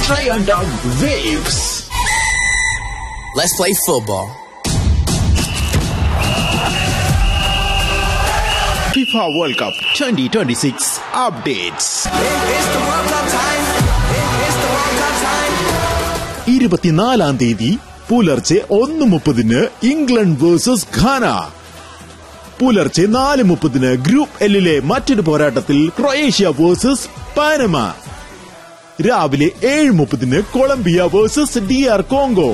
Giant of Waves. Let's play football. FIFA World Cup 2026 updates. ഇരുപത്തിനാലാം തീയതി പുലർച്ചെ ഒന്ന് മുപ്പതിന് ഇംഗ്ലണ്ട് വേഴ്സസ് ഘാന പുലർച്ചെ നാല് മുപ്പതിന് ഗ്രൂപ്പ് എല്ലിലെ മറ്റൊരു പോരാട്ടത്തിൽ ക്രൊയേഷ്യ വേഴ്സസ് പാനമ രാവിലെ ഏഴ് മുപ്പതിന് Colombia versus D R Congo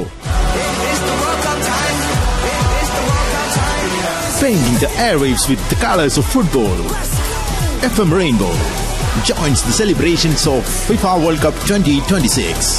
Painting the airwaves with the colors of football. FM Rainbow joins the celebrations of FIFA World Cup 2026.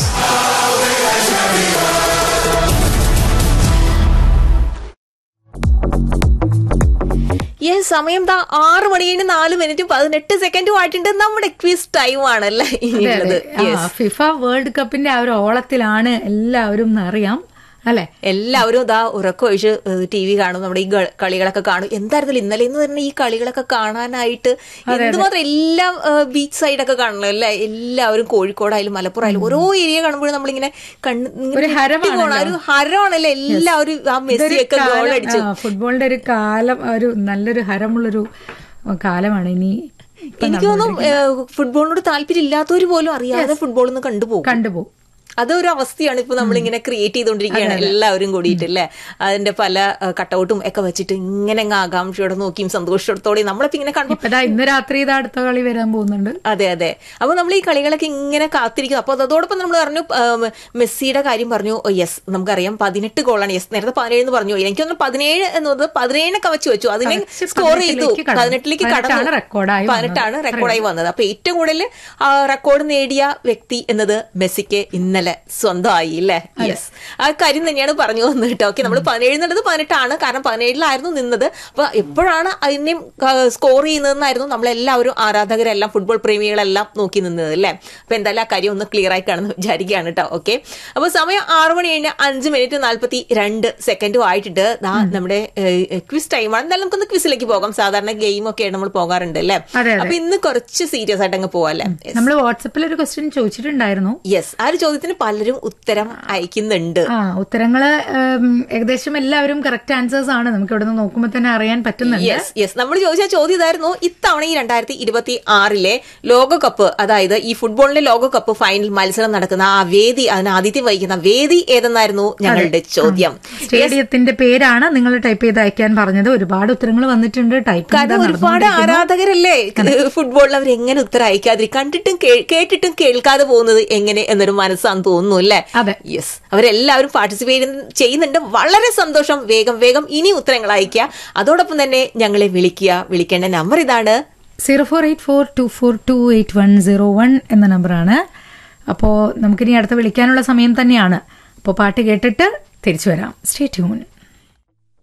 ഈ സമയം ദാ ആറ് മണിയുടെ നാല് മിനിറ്റും പതിനെട്ട് സെക്കൻഡും ആയിട്ടുണ്ട് നമ്മുടെ ക്വിസ് ടൈം ആണല്ലേ ഇനിയുള്ളത് Yes. ഫിഫ വേൾഡ് കപ്പിന്റെ ആ ഒരു ഓളത്തിലാണ് എല്ലാവരും എന്നറിയാം അല്ലെ എല്ലാവരും ഇതാ ഉറക്കമൊഴിച്ച് ടി വി കാണും നമ്മുടെ ഈ ഗ- കളികളൊക്കെ കാണും എന്തായിരുന്നില്ല ഇന്നലെ ഇന്ന് തന്നെ ഈ കളികളൊക്കെ കാണാനായിട്ട് എന്തുമാത്രം എല്ലാം ബീച്ച് സൈഡൊക്കെ കാണണല്ലോ അല്ലേ എല്ലാവരും കോഴിക്കോടായാലും മലപ്പുറമായാലും ഓരോ ഏരിയ കാണുമ്പോഴും നമ്മളിങ്ങനെ കണ്ണ് ഇങ്ങനെ ഒരു ഹരമാണല്ലോ. ഞെട്ടിപ്പോണം. ഒരു ഹരമാണല്ലേ എല്ലാവരും ആ മെസ്സിയൊക്കെ ഗോൾ അടിച്ചു ഫുട്ബോളിന്റെ ഒരു കാലം ഒരു നല്ലൊരു ഹരമുള്ളൊരു കാലമാണ് ഇനി ഇപ്പൊ എനിക്ക് തോന്നുന്നു ഏഹ്, ഫുട്ബോളിനോട് താല്പര്യം ഇല്ലാത്തവർ പോലും അറിയാതെ ഫുട്ബോൾ ഒന്ന് കണ്ടുപോകും കണ്ടുപോകും അതൊരു അവസ്ഥയാണ് ഇപ്പൊ നമ്മളിങ്ങനെ ക്രിയേറ്റ് ചെയ്തുകൊണ്ടിരിക്കുകയാണ് എല്ലാവരും കൂടിയിട്ട് അല്ലേ അതിന്റെ പല കട്ടൗട്ടും ഒക്കെ വെച്ചിട്ട് ഇങ്ങനെ അങ്ങ് ആകാംക്ഷയോടെ നോക്കിയും സന്തോഷത്തോടെയും നമ്മളിപ്പോ ഇങ്ങനെ കണ്ടു ഇപ്പതാ ഇന്ന് രാത്രി ഇത് അടുത്ത കളി വരാൻ പോകുന്നുണ്ട് അതെ അതെ അപ്പൊ നമ്മൾ ഈ കളികളൊക്കെ ഇങ്ങനെ കാത്തിരിക്കും അപ്പൊ അതോടൊപ്പം നമ്മൾ പറഞ്ഞു ആം, മെസ്സിയുടെ കാര്യം പറഞ്ഞു യെസ് നമുക്കറിയാം പതിനെട്ട് ഗോളാണ് യെസ് നേരത്തെ പതിനേഴ് എന്ന് പറഞ്ഞു എനിക്കൊന്ന് പതിനേഴ് എന്നത് പതിനേഴിനൊക്കെ വെച്ച് വെച്ചു അതിനെ കവച്ച് സ്കോർ ചെയ്തു പതിനെട്ടിലേക്ക് കടന്നു. പതിനെട്ടിലേക്ക് പതിനെട്ടാണ് കടന്നു റെക്കോർഡായി വന്നത്. പതിനെട്ടാണ് റെക്കോർഡായി വന്നത് അപ്പൊ ഏറ്റവും കൂടുതൽ റെക്കോർഡ് നേടിയ വ്യക്തി എന്നത് മെസ്സിക്ക് ഇന്നലെ സ്വന്തമായി അല്ലേ യെസ് ആ കാര്യം തന്നെയാണ് പറഞ്ഞു വന്നത് കേട്ടോ ഓക്കെ നമ്മൾ പതിനേഴ് എന്നുള്ളത് പതിനെട്ടാണ് കാരണം പതിനേഴിലായിരുന്നു നിന്നത് അപ്പൊ എപ്പോഴാണ് അതിനെയും സ്കോർ ചെയ്യുന്നതെന്നായിരുന്നു നമ്മളെല്ലാവരും ആരാധകരെല്ലാം ഫുട്ബോൾ പ്രേമികളെല്ലാം നോക്കി നിന്നത് അല്ലേ അപ്പൊ എന്തായാലും ആ കാര്യം ഒന്ന് ക്ലിയർ ആയി കാണുന്നു വിചാരിക്കുകയാണ് കേട്ടോ ഓക്കെ അപ്പൊ സമയം ആറ് മണി കഴിഞ്ഞ് അഞ്ച് മിനിറ്റ് നാല്പത്തി രണ്ട് സെക്കൻഡും ആയിട്ടിട്ട് ദാ നമ്മുടെ ക്വിസ് ടൈമാണ് എന്തായാലും നമുക്കൊന്ന് ക്വിസിലേക്ക് പോകാം സാധാരണ ഗെയിം ഒക്കെ നമ്മൾ പോകാറുണ്ട് അല്ലേ അതെ, അതെ. അപ്പൊ ഇന്ന് കുറച്ച് സീരിയസ് ആയിട്ട് അങ്ങ് പോവാല്ലേ നമ്മൾ വാട്സപ്പിൽ ഒരു ക്വസ്റ്റ്യൻ ചോദിച്ചിട്ടുണ്ടായിരുന്നു യെസ് ആ ഒരു ചോദ്യത്തിന് പലരും ഉത്തരം അയക്കുന്നുണ്ട് ആ ഉത്തരങ്ങള് ഉം, ഏകദേശം എല്ലാവരും കറക്റ്റ് ആൻസേഴ്സ് ആണ് നമുക്ക് ഇവിടെ നിന്ന് നോക്കുമ്പോൾ തന്നെ അറിയാൻ പറ്റുന്നുണ്ട് യെസ് യെസ് നമ്മൾ ചോദിച്ച ചോദ്യം ഇതായിരുന്നു ഇത്തവണ ഈ രണ്ടായിരത്തി ഇരുപത്തി ആറിലെ ലോകകപ്പ് അതായത് ഈ ഫുട്ബോളിന്റെ ലോകകപ്പ് ഫൈനൽ മത്സരം നടക്കുന്ന ആ വേദി അതിന് ആതിഥ്യം വഹിക്കുന്ന വേദി ഏതെന്നായിരുന്നു ഞങ്ങളുടെ ചോദ്യം സ്റ്റേഡിയത്തിന്റെ പേരാണ് നിങ്ങൾ ടൈപ്പ് ചെയ്ത് അയക്കാൻ പറഞ്ഞത് ഒരുപാട് ഉത്തരങ്ങൾ വന്നിട്ടുണ്ട് ടൈപ്പ് കാരണം ഒരുപാട് ആരാധകരല്ലേ ഫുട്ബോളിൽ അവർ എങ്ങനെ ഉത്തരം അയക്കാതിരിക്കും കണ്ടിട്ടും കേ- കേട്ടിട്ടും കേൾക്കാതെ പോകുന്നത് എങ്ങനെ എന്നൊരു മനസ്സാന്ന് തോന്നുന്നു അല്ലേ അതെ. യെസ് അവരെല്ലാവരും പാർട്ടിസിപ്പേറ്റ് ചെയ്യുന്നുണ്ട് വളരെ സന്തോഷം വേഗം വേഗം ഇനി ഉത്തരങ്ങൾ അയക്കുക അതോടൊപ്പം തന്നെ ഞങ്ങളെ വിളിക്കുക വിളിക്കേണ്ട നമ്പർ ഇതാണ് zero four eight four two four two eight one zero one എന്ന നമ്പറാണ് അപ്പോൾ നമുക്കിനി അടുത്ത് വിളിക്കാനുള്ള സമയം തന്നെയാണ് അപ്പോൾ പാട്ട് കേട്ടിട്ട് തിരിച്ചു വരാം സ്റ്റേ ട്യൂൺ